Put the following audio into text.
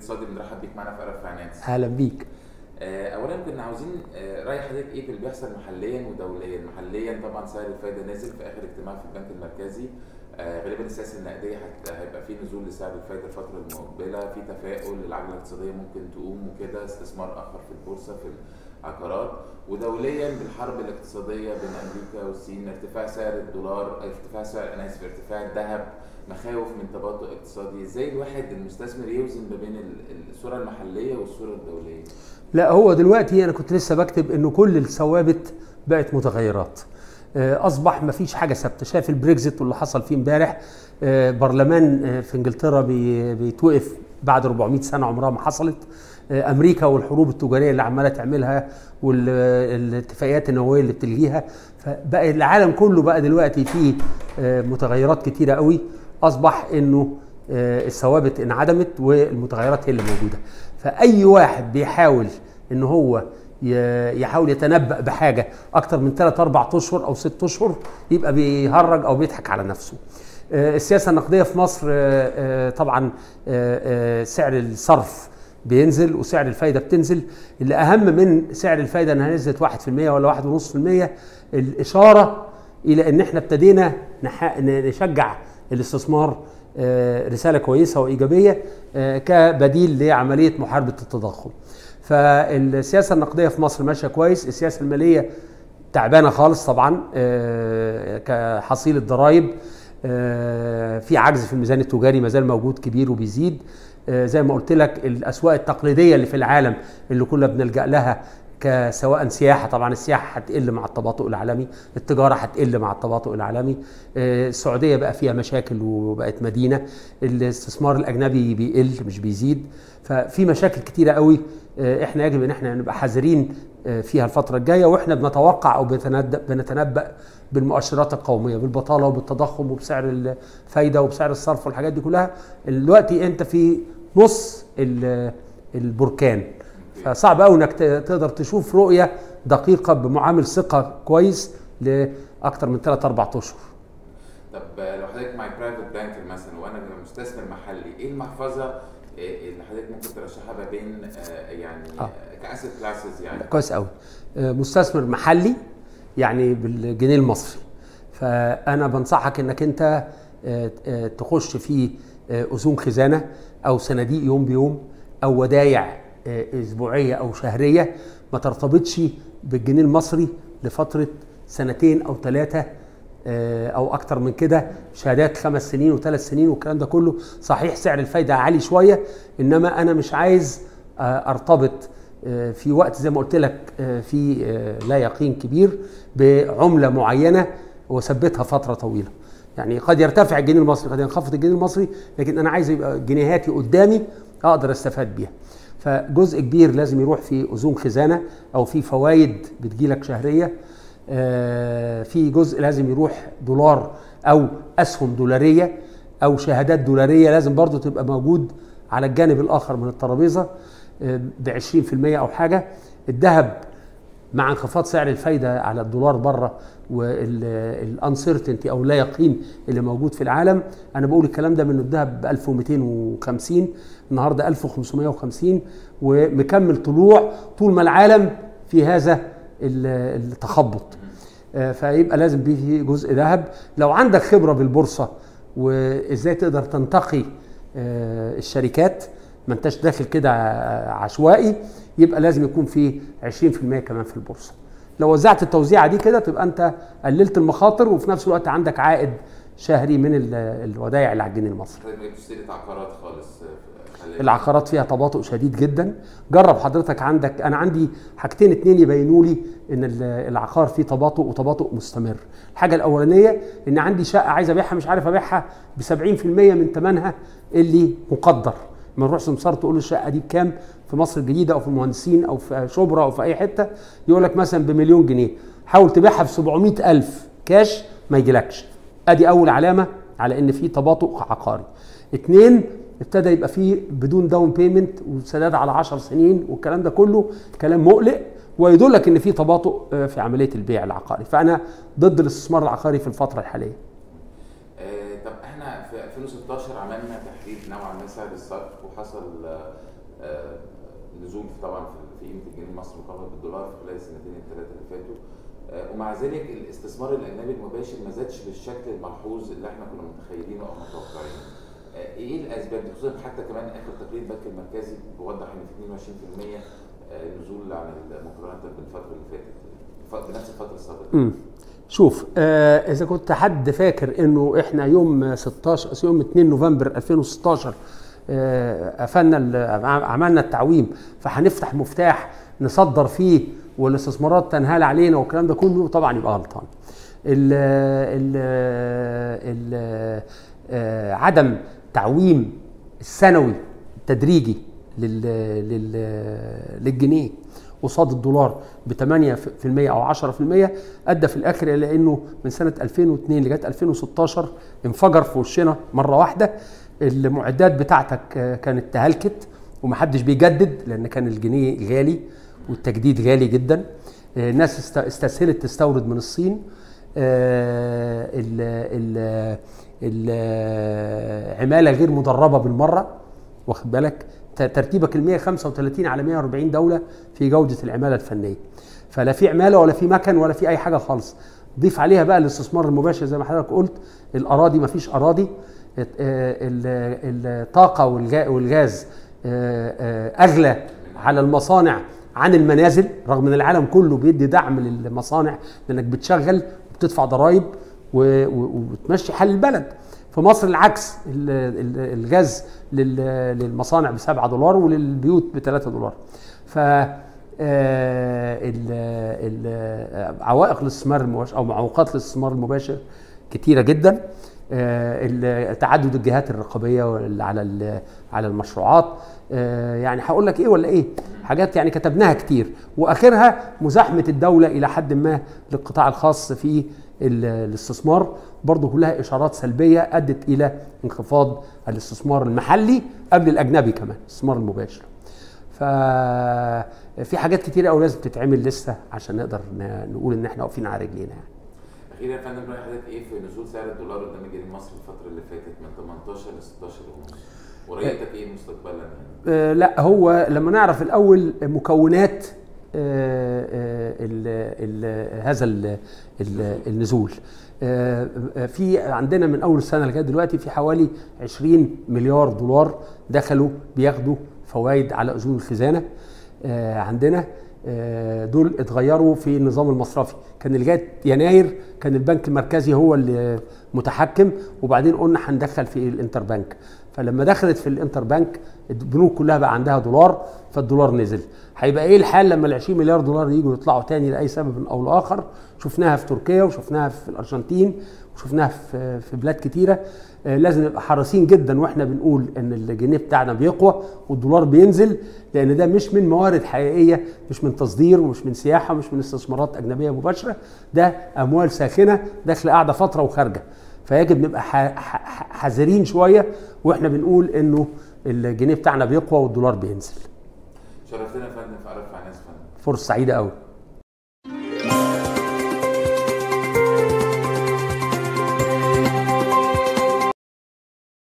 الاقتصادي بنرحب بيك معانا في ارب فاينانس اهلا بيك آه، اولا كنا عاوزين آه، راي حضرتك ايه في اللي بيحصل محليا ودوليا محليا طبعا سعر الفايده نزل في اخر اجتماع في البنك المركزي آه، غالبا السياسه النقديه هت- هيبقى في نزول لسعر الفايده الفتره المقبله في تفاؤل العجله الاقتصاديه ممكن تقوم وكده استثمار اخر في البورصه في العقارات ودوليا بالحرب الاقتصاديه بين امريكا والصين ارتفاع سعر الدولار ارتفاع سعر انا اسف ارتفاع الذهب مخاوف من تباطؤ اقتصادي ازاي الواحد المستثمر يوزن ما بين ال- الصوره المحليه والصوره الدوليه لا هو دلوقتي انا كنت لسه بكتب انه كل الثوابت بقت متغيرات آه، اصبح ما فيش حاجه ثابته شايف البريكزيت واللي حصل فيه امبارح آه، برلمان آه، في انجلترا بي- بيتوقف بعد 400 سنه عمرها ما حصلت آه، امريكا والحروب التجاريه اللي عماله تعملها والاتفاقيات النوويه اللي بتلغيها فبقى العالم كله بقى دلوقتي فيه آه، متغيرات كتيره قوي اصبح انه آه، الثوابت انعدمت والمتغيرات هي اللي موجوده فاي واحد بيحاول ان هو ي- يحاول يتنبأ بحاجه اكتر من 3 4 اشهر او 6 اشهر يبقى بيهرج او بيضحك على نفسه آه، السياسه النقديه في مصر آه، آه، طبعا آه، آه، سعر الصرف بينزل وسعر الفايده بتنزل اللي اهم من سعر الفايده انها نزلت 1% ولا 1.5% الاشاره الى ان احنا ابتدينا نح- نشجع الاستثمار آه، رساله كويسه وايجابيه آه، كبديل لعمليه محاربه التضخم. فالسياسه النقديه في مصر ماشيه كويس، السياسه الماليه تعبانه خالص طبعا آه، كحصيله ضرائب آه، في عجز في الميزان التجاري ما زال موجود كبير وبيزيد آه، زي ما قلت لك الاسواق التقليديه اللي في العالم اللي كنا بنلجا لها كسواء سياحه طبعا السياحه هتقل مع التباطؤ العالمي التجاره هتقل مع التباطؤ العالمي آه، السعوديه بقى فيها مشاكل وبقت مدينه الاستثمار الاجنبي بيقل مش بيزيد ففي مشاكل كتيره قوي آه، احنا يجب ان احنا نبقى حذرين آه، فيها الفتره الجايه واحنا بنتوقع او بنتنبأ بنتنبأ بالمؤشرات القوميه بالبطاله وبالتضخم وبسعر الفايده وبسعر الصرف والحاجات دي كلها دلوقتي انت في نص ال- البركان فصعب قوي انك ت- تقدر تشوف رؤيه دقيقه بمعامل ثقه كويس لاكثر من 3 4 اشهر طب آه، لو حضرتك مع برايفت بانكر مثلا وانا مستثمر محلي ايه المحفظه آه، اللي حضرتك ممكن ترشحها ما بين آه، يعني آه. كاسيت كلاسز يعني كويس قوي آه، مستثمر محلي يعني بالجنيه المصري فانا بنصحك انك انت آه، آه، تخش في آه، اذون خزانه او صناديق يوم بيوم او ودايع آه، اسبوعيه او شهريه ما ترتبطش بالجنيه المصري لفتره سنتين او ثلاثه او اكتر من كده شهادات خمس سنين وثلاث سنين والكلام ده كله صحيح سعر الفايده عالي شويه انما انا مش عايز آه، ارتبط آه، في وقت زي ما قلت لك آه، في آه، لا يقين كبير بعمله معينه واثبتها فتره طويله يعني قد يرتفع الجنيه المصري قد ينخفض الجنيه المصري لكن انا عايز يبقى جنيهاتي قدامي اقدر استفاد بيها فجزء كبير لازم يروح في اذون خزانه او في فوائد بتجيلك شهريه آه، في جزء لازم يروح دولار او اسهم دولاريه او شهادات دولاريه لازم برضو تبقى موجود على الجانب الاخر من الترابيزه ب 20% او حاجه الذهب مع انخفاض سعر الفايده على الدولار بره والانسرتينتي او لا يقين اللي موجود في العالم انا بقول الكلام ده من الذهب ب 1250 النهارده 1550 ومكمل طلوع طول ما العالم في هذا ال- التخبط آه، فيبقى لازم فيه جزء ذهب لو عندك خبره بالبورصه وازاي تقدر تنتقي آه، الشركات ما انتش داخل كده عشوائي يبقى لازم يكون في 20% كمان في البورصه لو وزعت التوزيعه دي كده تبقى انت قللت المخاطر وفي نفس الوقت عندك عائد شهري من ال- الودائع اللي على الجنيه المصري حضرتك ما جبتش سيره عقارات خالص آه، حاليا العقارات فيها تباطؤ شديد جدا جرب حضرتك عندك انا عندي حاجتين اتنين يبينوا لي ان ال- العقار فيه تباطؤ وتباطؤ مستمر الحاجه الاولانيه ان عندي شقه عايز ابيعها مش عارف ابيعها ب 70% من ثمنها اللي مقدر ما نروح سمسار تقول له الشقه دي بكام في مصر الجديده او في المهندسين او في شبرا او في اي حته يقول لك مثلا بمليون جنيه حاول تبيعها ب 700 الف كاش ما يجيلكش ادي اول علامه على ان في تباطؤ عقاري اتنين ابتدى يبقى فيه بدون داون بيمنت وسداد على 10 سنين والكلام ده كله كلام مقلق ويدلك ان في تباطؤ آه، في عمليه البيع العقاري فانا ضد الاستثمار العقاري في الفتره الحاليه آه، طب احنا في 2016 عملنا تحديد نوعا ما سعر الصرف وحصل آه، نزول طبعا في- في قيمه الجنيه المصري مقابل بالدولار في خلال السنتين الثلاثه اللي فاتوا آه، ومع ذلك الاستثمار الاجنبي المباشر ما زادش بالشكل الملحوظ اللي احنا كنا متخيلينه او متوقعينه. آه، ايه الاسباب دي خصوصا حتى كمان اخر تقرير البنك المركزي بيوضح ان في 22% آه، نزول عن ال- مقارنه بالفتره اللي فاتت ف- بنفس الفتره السابقه. مم. شوف آه اذا كنت حد فاكر انه احنا يوم 16 يوم 2 نوفمبر 2016 آه قفلنا ال- عملنا التعويم فهنفتح مفتاح نصدر فيه والاستثمارات تنهال علينا والكلام ده كله طبعا يبقى غلطان. ال ال ال آه عدم تعويم السنوي التدريجي لل لل للجنيه قصاد الدولار ب 8% او 10% ادى في الاخر الى انه من سنه 2002 لغايه 2016 انفجر في وشنا مره واحده المعدات بتاعتك آه، كانت تهلكت ومحدش بيجدد لان كان الجنيه غالي والتجديد غالي جدا آه، الناس است- استسهلت تستورد من الصين آه، ال ال العماله غير مدربه بالمره واخد بالك ت- ترتيبك ال 135 على 140 دوله في جوده العماله الفنيه فلا في عماله ولا في مكن ولا في اي حاجه خالص ضيف عليها بقى الاستثمار المباشر زي ما حضرتك قلت الاراضي ما فيش اراضي ات- آه، ال- الطاقه والجا- والغاز آه، آه، اغلى على المصانع عن المنازل رغم ان العالم كله بيدي دعم للمصانع لانك بتشغل وبتدفع ضرائب و- و- وبتمشي حال البلد في مصر العكس ال- ال- الغاز لل- للمصانع ب 7 دولار وللبيوت ب 3 دولار ف آه، ال- ال- عوائق الاستثمار المباشر او معوقات الاستثمار المباشر كتيره جدا آه، ال- تعدد الجهات الرقابيه وال- على ال- على المشروعات آه، يعني هقول لك ايه ولا ايه حاجات يعني كتبناها كتير واخرها مزاحمه الدوله الى حد ما للقطاع الخاص في ال- الاستثمار برضه كلها اشارات سلبيه ادت الى انخفاض الاستثمار المحلي قبل الاجنبي كمان الاستثمار المباشر ففي حاجات كتيره قوي لازم تتعمل لسه عشان نقدر ن- نقول ان احنا واقفين على رجلينا يعني. اخيرا يا فندم راي حضرتك ايه في نزول سعر الدولار قدام الجنيه المصري الفتره اللي فاتت من 18 ل 16 ونص ورؤيتك ايه مستقبلا يعني؟ آه، لا هو لما نعرف الاول مكونات آه، آه، ال ال هذا ال ال النزول آه، آه، في عندنا من اول السنه لغايه دلوقتي في حوالي 20 مليار دولار دخلوا بياخدوا فوائد على اذون الخزانه آه، عندنا آه، دول اتغيروا في النظام المصرفي كان لغايه يناير كان البنك المركزي هو اللي متحكم وبعدين قلنا هندخل في الانتر بنك فلما دخلت في الانتر بنك البنوك كلها بقى عندها دولار فالدولار نزل هيبقى ايه الحال لما ال 20 مليار دولار يجوا يطلعوا تاني لاي سبب او لاخر شفناها في تركيا وشفناها في الارجنتين وشفناها في في بلاد كتيره آه، لازم نبقى حريصين جدا واحنا بنقول ان الجنيه بتاعنا بيقوى والدولار بينزل لان ده مش من موارد حقيقيه مش من تصدير ومش من سياحه ومش من استثمارات اجنبيه مباشره ده اموال ساخنه داخله قاعده فتره وخارجه فيجب نبقى ح- ح- حذرين شويه واحنا بنقول انه الجنيه بتاعنا بيقوى والدولار بينزل شرفتنا يا فندم في عرف عن ناس فندم فرصه سعيده قوي